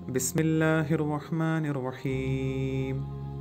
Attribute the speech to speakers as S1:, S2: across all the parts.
S1: ബിസ്മില്ലാഹിർ റഹ്മാനിർ റഹീം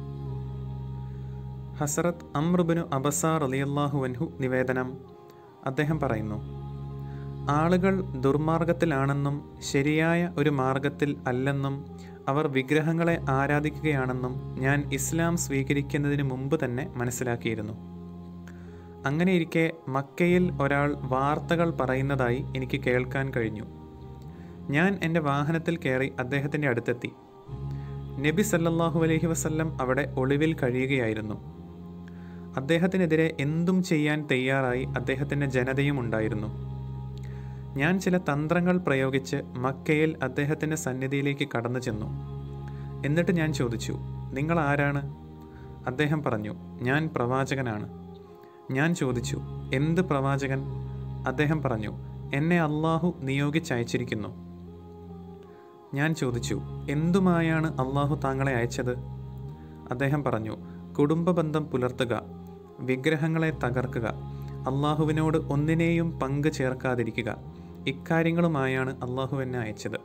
S1: ഹസറത്ത് അമ്രുബിനു അബസാർ അലിയല്ലാഹു അൻഹു നിവേദനം അദ്ദേഹം പറയുന്നു ആളുകൾ ദുർമാർഗത്തിലാണെന്നും ശരിയായ ഒരു മാർഗത്തിൽ അല്ലെന്നും അവർ വിഗ്രഹങ്ങളെ ആരാധിക്കുകയാണെന്നും ഞാൻ ഇസ്ലാം സ്വീകരിക്കുന്നതിന് മുമ്പ് തന്നെ മനസ്സിലാക്കിയിരുന്നു അങ്ങനെയിരിക്കെ മക്കയിൽ ഒരാൾ വാർത്തകൾ പറയുന്നതായി എനിക്ക് കേൾക്കാൻ കഴിഞ്ഞു ഞാൻ എൻ്റെ വാഹനത്തിൽ കയറി അദ്ദേഹത്തിൻ്റെ അടുത്തെത്തി നബി സല്ലല്ലാഹു അലൈഹി വസല്ലം അവിടെ ഒളിവിൽ കഴിയുകയായിരുന്നു അദ്ദേഹത്തിനെതിരെ എന്തും ചെയ്യാൻ തയ്യാറായി അദ്ദേഹത്തിൻ്റെ ജനതയും ഉണ്ടായിരുന്നു ഞാൻ ചില തന്ത്രങ്ങൾ പ്രയോഗിച്ച് മക്കയിൽ അദ്ദേഹത്തിൻ്റെ സന്നിധിയിലേക്ക് കടന്നു ചെന്നു എന്നിട്ട് ഞാൻ ചോദിച്ചു നിങ്ങൾ ആരാണ് അദ്ദേഹം പറഞ്ഞു ഞാൻ പ്രവാചകനാണ് ഞാൻ ചോദിച്ചു എന്ത് പ്രവാചകൻ അദ്ദേഹം പറഞ്ഞു എന്നെ അള്ളാഹു നിയോഗിച്ചയച്ചിരിക്കുന്നു ഞാൻ ചോദിച്ചു എന്തുമായാണ് അള്ളാഹു താങ്കളെ അയച്ചത് അദ്ദേഹം പറഞ്ഞു കുടുംബ ബന്ധം പുലർത്തുക വിഗ്രഹങ്ങളെ തകർക്കുക അള്ളാഹുവിനോട് ഒന്നിനെയും പങ്ക് ചേർക്കാതിരിക്കുക ഇക്കാര്യങ്ങളുമായാണ് അള്ളാഹു എന്നെ അയച്ചത്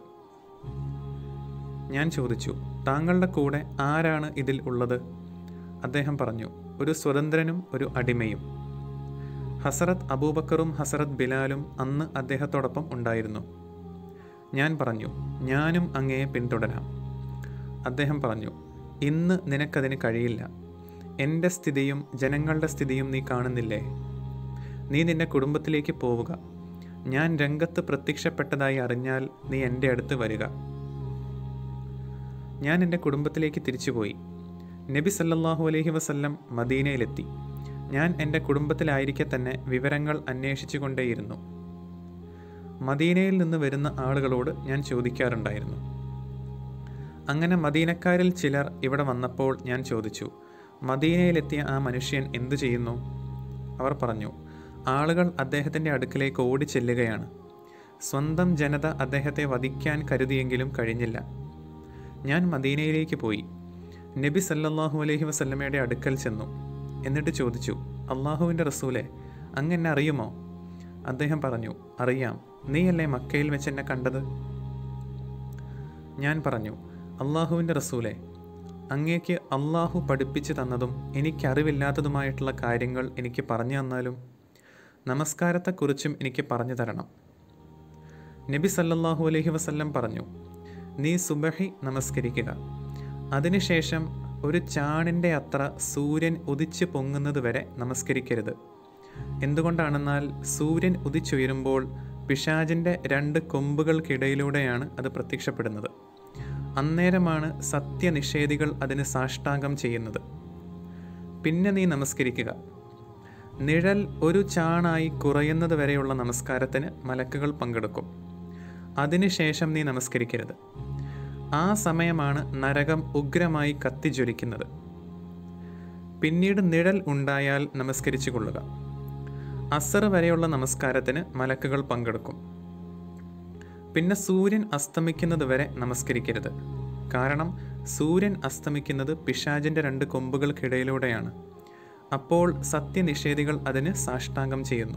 S1: ഞാൻ ചോദിച്ചു താങ്കളുടെ കൂടെ ആരാണ് ഇതിൽ ഉള്ളത് അദ്ദേഹം പറഞ്ഞു ഒരു സ്വതന്ത്രനും ഒരു അടിമയും ഹസരത്ത് അബൂബക്കറും ഹസരത്ത് ബിലാലും അന്ന് അദ്ദേഹത്തോടൊപ്പം ഉണ്ടായിരുന്നു ഞാൻ പറഞ്ഞു ഞാനും അങ്ങയെ പിന്തുടരാം അദ്ദേഹം പറഞ്ഞു ഇന്ന് നിനക്കതിന് കഴിയില്ല എൻ്റെ സ്ഥിതിയും ജനങ്ങളുടെ സ്ഥിതിയും നീ കാണുന്നില്ലേ നീ നിന്റെ കുടുംബത്തിലേക്ക് പോവുക ഞാൻ രംഗത്ത് പ്രത്യക്ഷപ്പെട്ടതായി അറിഞ്ഞാൽ നീ എൻ്റെ അടുത്ത് വരിക ഞാൻ എൻ്റെ കുടുംബത്തിലേക്ക് തിരിച്ചുപോയി നബി സല്ലല്ലാഹു അലൈഹി വസല്ലം മദീനയിലെത്തി ഞാൻ എൻ്റെ കുടുംബത്തിലായിരിക്കെ തന്നെ വിവരങ്ങൾ അന്വേഷിച്ചു കൊണ്ടേയിരുന്നു മദീനയിൽ നിന്ന് വരുന്ന ആളുകളോട് ഞാൻ ചോദിക്കാറുണ്ടായിരുന്നു അങ്ങനെ മദീനക്കാരിൽ ചിലർ ഇവിടെ വന്നപ്പോൾ ഞാൻ ചോദിച്ചു മദീനയിലെത്തിയ ആ മനുഷ്യൻ എന്തു ചെയ്യുന്നു അവർ പറഞ്ഞു ആളുകൾ അദ്ദേഹത്തിൻ്റെ അടുക്കിലേക്ക് ഓടി ചെല്ലുകയാണ് സ്വന്തം ജനത അദ്ദേഹത്തെ വധിക്കാൻ കരുതിയെങ്കിലും കഴിഞ്ഞില്ല ഞാൻ മദീനയിലേക്ക് പോയി നബി സല്ലല്ലാഹു അലൈഹി വസല്ലമയുടെ അടുക്കൽ ചെന്നു എന്നിട്ട് ചോദിച്ചു അള്ളാഹുവിൻ്റെ റസൂലെ അങ്ങ് എന്നെ അറിയുമോ അദ്ദേഹം പറഞ്ഞു അറിയാം നീയല്ലേ മക്കയിൽ വെച്ച് എന്നെ കണ്ടത് ഞാൻ പറഞ്ഞു അള്ളാഹുവിൻ്റെ റസൂലെ അങ്ങേക്ക് അള്ളാഹു പഠിപ്പിച്ചു തന്നതും എനിക്കറിവില്ലാത്തതുമായിട്ടുള്ള കാര്യങ്ങൾ എനിക്ക് പറഞ്ഞു തന്നാലും നമസ്കാരത്തെക്കുറിച്ചും എനിക്ക് പറഞ്ഞു തരണം നബി സല്ലല്ലാഹു അലൈഹി വസല്ലം പറഞ്ഞു നീ സുബഹി നമസ്കരിക്കുക അതിനുശേഷം ഒരു ചാണിൻ്റെ അത്ര സൂര്യൻ ഉദിച്ചു പൊങ്ങുന്നത് വരെ നമസ്കരിക്കരുത് എന്തുകൊണ്ടാണെന്നാൽ സൂര്യൻ ഉദിച്ചുയരുമ്പോൾ പിശാജിൻ്റെ രണ്ട് കൊമ്പുകൾക്കിടയിലൂടെയാണ് അത് പ്രത്യക്ഷപ്പെടുന്നത് അന്നേരമാണ് സത്യനിഷേധികൾ അതിന് സാഷ്ടാംഗം ചെയ്യുന്നത് പിന്നെ നീ നമസ്കരിക്കുക നിഴൽ ഒരു ചാണായി കുറയുന്നത് വരെയുള്ള നമസ്കാരത്തിന് മലക്കുകൾ പങ്കെടുക്കും അതിനുശേഷം നീ നമസ്കരിക്കരുത് ആ സമയമാണ് നരകം ഉഗ്രമായി കത്തിജ്വലിക്കുന്നത് പിന്നീട് നിഴൽ ഉണ്ടായാൽ നമസ്കരിച്ചു കൊള്ളുക അസർ വരെയുള്ള നമസ്കാരത്തിന് മലക്കുകൾ പങ്കെടുക്കും പിന്നെ സൂര്യൻ അസ്തമിക്കുന്നത് വരെ നമസ്കരിക്കരുത് കാരണം സൂര്യൻ അസ്തമിക്കുന്നത് പിശാജിൻ്റെ രണ്ട് കൊമ്പുകൾക്കിടയിലൂടെയാണ് അപ്പോൾ സത്യനിഷേധികൾ അതിന് സാഷ്ടാംഗം ചെയ്യുന്നു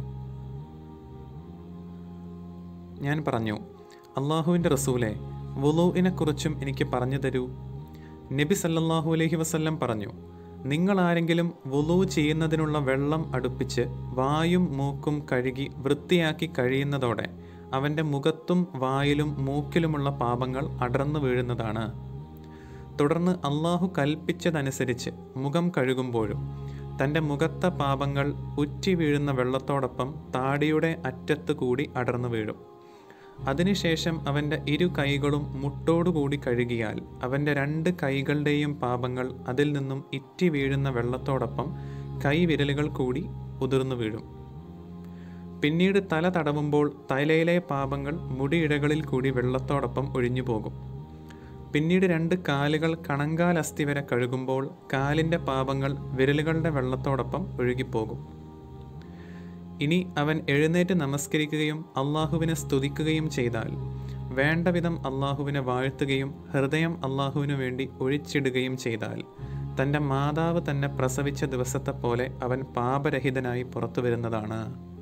S1: ഞാൻ പറഞ്ഞു അള്ളാഹുവിൻ്റെ റസൂലെ വുളുവിനെക്കുറിച്ചും എനിക്ക് പറഞ്ഞു തരൂ നബി സല്ലല്ലാഹു അലൈഹി വസല്ലം പറഞ്ഞു നിങ്ങൾ ആരെങ്കിലും വുളു ചെയ്യുന്നതിനുള്ള വെള്ളം അടുപ്പിച്ച് വായും മൂക്കും കഴുകി വൃത്തിയാക്കി കഴിയുന്നതോടെ അവൻ്റെ മുഖത്തും വായിലും മൂക്കിലുമുള്ള പാപങ്ങൾ അടർന്നു വീഴുന്നതാണ് തുടർന്ന് അള്ളാഹു കൽപ്പിച്ചതനുസരിച്ച് മുഖം കഴുകുമ്പോഴും തൻ്റെ മുഖത്തെ പാപങ്ങൾ ഉറ്റി വീഴുന്ന വെള്ളത്തോടൊപ്പം താടിയുടെ അറ്റത്ത് കൂടി അടർന്നു വീഴും അതിനുശേഷം അവൻ്റെ ഇരു കൈകളും മുട്ടോടുകൂടി കഴുകിയാൽ അവൻ്റെ രണ്ട് കൈകളുടെയും പാപങ്ങൾ അതിൽ നിന്നും ഇറ്റി വീഴുന്ന വെള്ളത്തോടൊപ്പം കൈവിരലുകൾ കൂടി ഉതിർന്നു വീഴും പിന്നീട് തല തടവുമ്പോൾ തലയിലെ പാപങ്ങൾ മുടിയിഴകളിൽ കൂടി വെള്ളത്തോടൊപ്പം ഒഴിഞ്ഞു പോകും പിന്നീട് രണ്ട് കാലുകൾ കണങ്കാൽ അസ്ഥി വരെ കഴുകുമ്പോൾ കാലിൻ്റെ പാപങ്ങൾ വിരലുകളുടെ വെള്ളത്തോടൊപ്പം ഒഴുകിപ്പോകും ഇനി അവൻ എഴുന്നേറ്റ് നമസ്കരിക്കുകയും അള്ളാഹുവിനെ സ്തുതിക്കുകയും ചെയ്താൽ വേണ്ട വിധം അള്ളാഹുവിനെ വാഴ്ത്തുകയും ഹൃദയം അള്ളാഹുവിനു വേണ്ടി ഒഴിച്ചിടുകയും ചെയ്താൽ തൻ്റെ മാതാവ് തന്നെ പ്രസവിച്ച ദിവസത്തെ പോലെ അവൻ പാപരഹിതനായി പുറത്തു വരുന്നതാണ്